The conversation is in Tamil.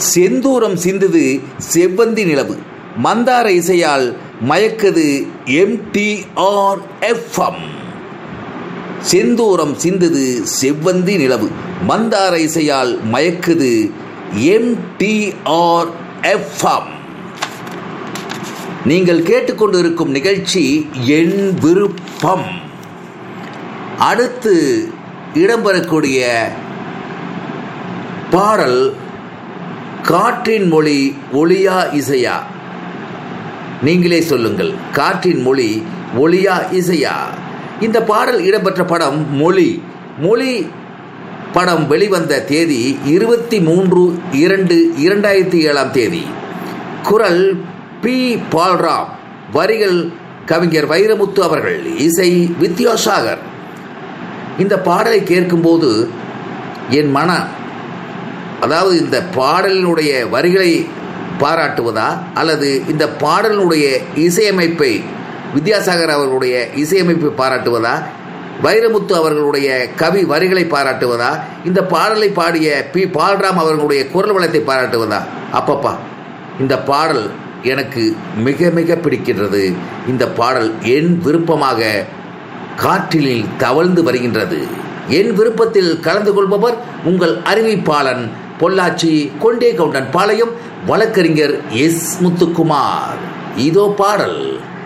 செந்தூரம் சிந்துது செவ்வந்தி நிலவு மந்தார இசையால் மயக்குது எம்டிஆர் எஃப்எம் செந்தூரம் சிந்துது செவ்வந்தி நிலவு மந்தார இசையால் மயக்குது எம்டிஆர் எஃப்எம் நீங்கள் கேட்டுக்கொண்டிருக்கும் நிகழ்ச்சி என் விருப்பம் அடுத்து இடம்பெறக்கூடிய பாடல் காற்றின் மொழி ஒளியா இசையா நீங்களே சொல்லுங்கள் காற்றின் மொழி ஒளியா இசையா இந்த பாடல் இடம்பெற்ற படம் மொழி மொழி படம் வெளிவந்த தேதி இருபத்தி மூன்று இரண்டு இரண்டாயிரத்தி ஏழாம் தேதி குரல் பி பால்ராம் வரிகள் கவிஞர் வைரமுத்து அவர்கள் இசை வித்யாசாகர் இந்த பாடலை கேட்கும்போது என் மன அதாவது இந்த பாடலினுடைய வரிகளை பாராட்டுவதா அல்லது இந்த பாடலினுடைய இசையமைப்பை வித்யாசாகர் அவர்களுடைய இசையமைப்பை பாராட்டுவதா வைரமுத்து அவர்களுடைய கவி வரிகளை பாராட்டுவதா இந்த பாடலை பாடிய பி பால்ராம் அவர்களுடைய குரல் வளத்தை பாராட்டுவதா அப்பப்பா இந்த பாடல் எனக்கு மிக மிக பிடிக்கின்றது இந்த பாடல் என் விருப்பமாக காற்றிலில் தவழ்ந்து வருகின்றது என் விருப்பத்தில் கலந்து கொள்பவர் உங்கள் அறிவிப்பாளன் பொள்ளாச்சி கொண்டே கவுண்டன் பாளையம் வழக்கறிஞர் எஸ் முத்துக்குமார் இதோ பாடல்